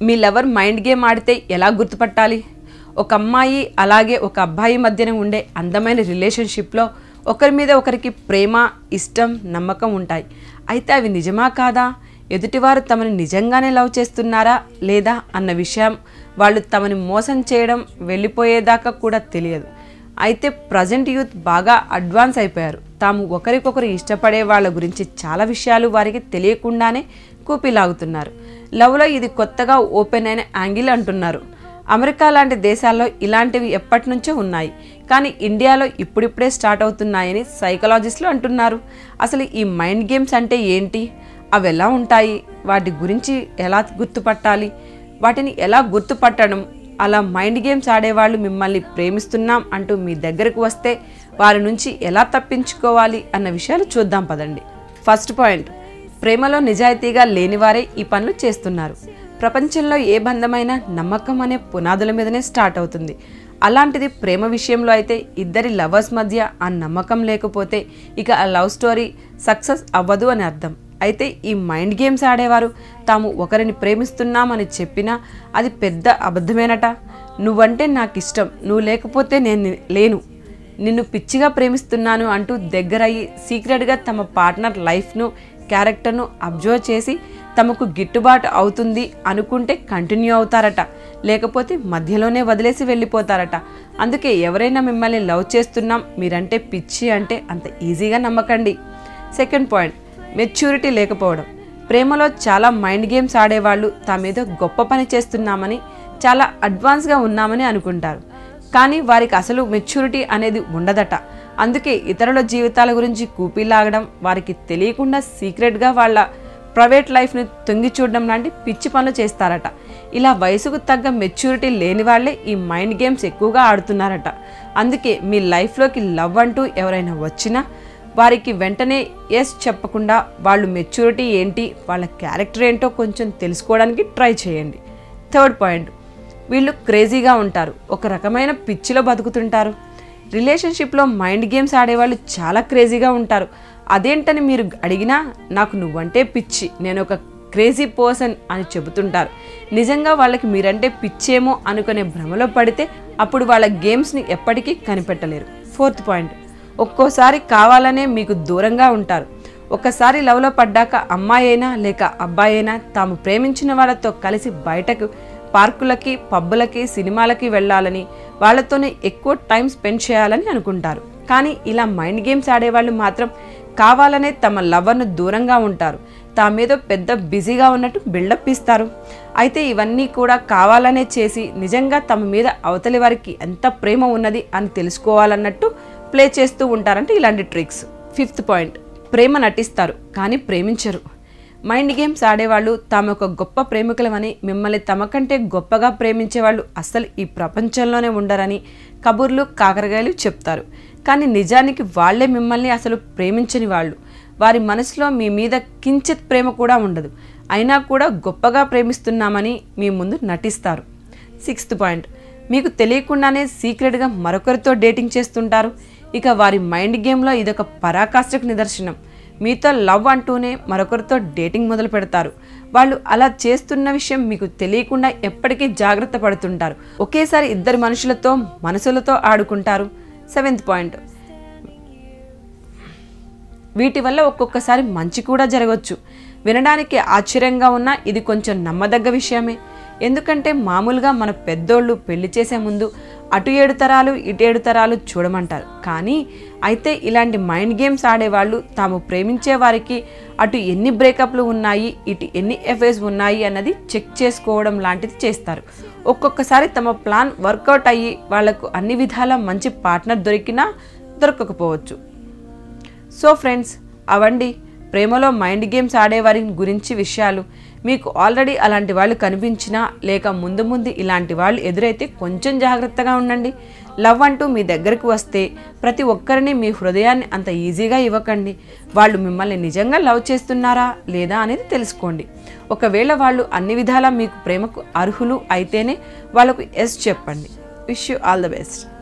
మీ lover mind game ఆడితే ఎలా గుర్తుపట్టాలి ఒక అమ్మాయి అలాగే ఒక అబ్బాయి మధ్యన ఉండే అందమైన రిలేషన్షిప్లో ఒకరి మీద ఒకరికి ప్రేమ ఇష్టం నమ్మకం ఉంటాయి అయితే అవి నిజమా కాదా ఎదుటివారు తమని నిజంగానే లవ్ చేస్తున్నారా లేదా అన్న విషయం వాళ్ళు తమని మోసం చేయడం వెళ్ళిపోయేదాకా కూడా తెలియదు అయితే ప్రజెంట్ యూత్ బాగా అడ్వాన్స్ అయిపోయారు తాము ఒకరికొకరు ఇష్టపడే వాళ్ళ గురించి చాలా విషయాలు వారికి తెలియకుండానే కూపిలాగుతున్నారు లవ్లో ఇది కొత్తగా ఓపెన్ అయిన యాంగిల్ అంటున్నారు అమెరికా లాంటి దేశాల్లో ఇలాంటివి ఎప్పటి నుంచో ఉన్నాయి కానీ ఇండియాలో ఇప్పుడిప్పుడే స్టార్ట్ అవుతున్నాయని సైకలాజిస్టులు అంటున్నారు అసలు ఈ మైండ్ గేమ్స్ అంటే ఏంటి అవి ఎలా ఉంటాయి వాటి గురించి ఎలా గుర్తుపట్టాలి వాటిని ఎలా గుర్తుపట్టడం అలా మైండ్ గేమ్స్ ఆడేవాళ్ళు మిమ్మల్ని ప్రేమిస్తున్నాం అంటూ మీ దగ్గరకు వస్తే వారి నుంచి ఎలా తప్పించుకోవాలి అన్న విషయాలు చూద్దాం పదండి ఫస్ట్ పాయింట్ ప్రేమలో నిజాయితీగా లేనివారే ఈ పనులు చేస్తున్నారు ప్రపంచంలో ఏ బంధమైనా నమ్మకం అనే పునాదుల మీదనే స్టార్ట్ అవుతుంది అలాంటిది ప్రేమ విషయంలో అయితే ఇద్దరి లవర్స్ మధ్య ఆ నమ్మకం లేకపోతే ఇక ఆ లవ్ స్టోరీ సక్సెస్ అవ్వదు అని అర్థం అయితే ఈ మైండ్ గేమ్స్ ఆడేవారు తాము ఒకరిని ప్రేమిస్తున్నామని చెప్పినా అది పెద్ద అబద్ధమేనట నువ్వంటే నాకు ఇష్టం నువ్వు లేకపోతే నేను లేను నిన్ను పిచ్చిగా ప్రేమిస్తున్నాను అంటూ దగ్గరయ్యి సీక్రెట్గా తమ పార్ట్నర్ లైఫ్ను క్యారెక్టర్ను అబ్జర్వ్ చేసి తమకు గిట్టుబాటు అవుతుంది అనుకుంటే కంటిన్యూ అవుతారట లేకపోతే మధ్యలోనే వదిలేసి వెళ్ళిపోతారట అందుకే ఎవరైనా మిమ్మల్ని లవ్ చేస్తున్నాం మీరంటే పిచ్చి అంటే అంత ఈజీగా నమ్మకండి సెకండ్ పాయింట్ మెచ్యూరిటీ లేకపోవడం ప్రేమలో చాలా మైండ్ గేమ్స్ ఆడేవాళ్ళు తామేదో గొప్ప పని చేస్తున్నామని చాలా అడ్వాన్స్గా ఉన్నామని అనుకుంటారు కానీ వారికి అసలు మెచ్యూరిటీ అనేది ఉండదట అందుకే ఇతరుల జీవితాల గురించి కూపీలాగడం వారికి తెలియకుండా సీక్రెట్గా వాళ్ళ ప్రైవేట్ లైఫ్ని తొంగి చూడడం లాంటి పిచ్చి పనులు చేస్తారట ఇలా వయసుకు తగ్గ మెచ్యూరిటీ లేని వాళ్ళే ఈ మైండ్ గేమ్స్ ఎక్కువగా ఆడుతున్నారట అందుకే మీ లైఫ్లోకి లవ్ అంటూ ఎవరైనా వచ్చినా వారికి వెంటనే ఎస్ చెప్పకుండా వాళ్ళు మెచ్యూరిటీ ఏంటి వాళ్ళ క్యారెక్టర్ ఏంటో కొంచెం తెలుసుకోవడానికి ట్రై చేయండి థర్డ్ పాయింట్ వీళ్ళు క్రేజీగా ఉంటారు ఒక రకమైన పిచ్చిలో బతుకుతుంటారు రిలేషన్షిప్లో మైండ్ గేమ్స్ ఆడేవాళ్ళు చాలా క్రేజీగా ఉంటారు అదేంటని మీరు అడిగినా నాకు నువ్వంటే పిచ్చి నేను ఒక క్రేజీ పర్సన్ అని చెబుతుంటారు నిజంగా వాళ్ళకి మీరంటే పిచ్చేమో అనుకునే భ్రమలో పడితే అప్పుడు వాళ్ళ గేమ్స్ని ఎప్పటికీ కనిపెట్టలేరు ఫోర్త్ పాయింట్ ఒక్కోసారి కావాలనే మీకు దూరంగా ఉంటారు ఒకసారి లవ్లో పడ్డాక అమ్మాయి అయినా లేక అబ్బాయి అయినా తాము ప్రేమించిన వాళ్ళతో కలిసి బయటకు పార్కులకి పబ్బులకి సినిమాలకి వెళ్ళాలని వాళ్ళతోనే ఎక్కువ టైం స్పెండ్ చేయాలని అనుకుంటారు కానీ ఇలా మైండ్ గేమ్స్ ఆడేవాళ్ళు మాత్రం కావాలనే తమ లవర్ను దూరంగా ఉంటారు తామేదో పెద్ద బిజీగా ఉన్నట్టు బిల్డప్ ఇస్తారు అయితే ఇవన్నీ కూడా కావాలనే చేసి నిజంగా తమ మీద అవతలి వారికి ఎంత ప్రేమ ఉన్నది అని తెలుసుకోవాలన్నట్టు ప్లే చేస్తూ ఉంటారంటే ఇలాంటి ట్రిక్స్ ఫిఫ్త్ పాయింట్ ప్రేమ నటిస్తారు కానీ ప్రేమించరు మైండ్ గేమ్స్ ఆడేవాళ్ళు తాము ఒక గొప్ప ప్రేమికులమని మిమ్మల్ని తమ కంటే గొప్పగా ప్రేమించే వాళ్ళు అస్సలు ఈ ప్రపంచంలోనే ఉండరని కబుర్లు కాకరకాయలు చెప్తారు కానీ నిజానికి వాళ్ళే మిమ్మల్ని అసలు ప్రేమించని వాళ్ళు వారి మనసులో మీ మీద కించిత్ ప్రేమ కూడా ఉండదు అయినా కూడా గొప్పగా ప్రేమిస్తున్నామని మీ ముందు నటిస్తారు సిక్స్త్ పాయింట్ మీకు తెలియకుండానే సీక్రెట్గా మరొకరితో డేటింగ్ చేస్తుంటారు ఇక వారి మైండ్ గేమ్లో ఇదొక పరాకాష్ఠకు నిదర్శనం మీతో లవ్ అంటూనే మరొకరితో డేటింగ్ మొదలు పెడతారు వాళ్ళు అలా చేస్తున్న విషయం మీకు తెలియకుండా ఎప్పటికీ జాగ్రత్త పడుతుంటారు ఒకేసారి ఇద్దరు మనుషులతో మనసులతో ఆడుకుంటారు సెవెంత్ పాయింట్ వీటి వల్ల ఒక్కొక్కసారి మంచి కూడా జరగవచ్చు వినడానికి ఆశ్చర్యంగా ఉన్నా ఇది కొంచెం నమ్మదగ్గ విషయమే ఎందుకంటే మామూలుగా మన పెద్దోళ్ళు పెళ్లి చేసే ముందు అటు ఏడు తరాలు ఇటు ఏడు తరాలు చూడమంటారు కానీ అయితే ఇలాంటి మైండ్ గేమ్స్ ఆడేవాళ్ళు తాము ప్రేమించే వారికి అటు ఎన్ని బ్రేకప్లు ఉన్నాయి ఇటు ఎన్ని ఎఫ్ఐస్ ఉన్నాయి అన్నది చెక్ చేసుకోవడం లాంటిది చేస్తారు ఒక్కొక్కసారి తమ ప్లాన్ వర్కౌట్ అయ్యి వాళ్లకు అన్ని విధాల మంచి పార్ట్నర్ దొరికినా దొరకకపోవచ్చు సో ఫ్రెండ్స్ అవండి ప్రేమలో మైండ్ గేమ్స్ ఆడేవారి గురించి విషయాలు మీకు ఆల్రెడీ అలాంటి వాళ్ళు కనిపించినా లేక ముందు ముందు ఇలాంటి వాళ్ళు ఎదురైతే కొంచెం జాగ్రత్తగా ఉండండి లవ్ అంటూ మీ దగ్గరకు వస్తే ప్రతి ఒక్కరిని మీ హృదయాన్ని అంత ఈజీగా ఇవ్వకండి వాళ్ళు మిమ్మల్ని నిజంగా లవ్ చేస్తున్నారా లేదా అనేది తెలుసుకోండి ఒకవేళ వాళ్ళు అన్ని విధాలా మీకు ప్రేమకు అర్హులు అయితేనే వాళ్ళకు ఎస్ చెప్పండి wish you all the best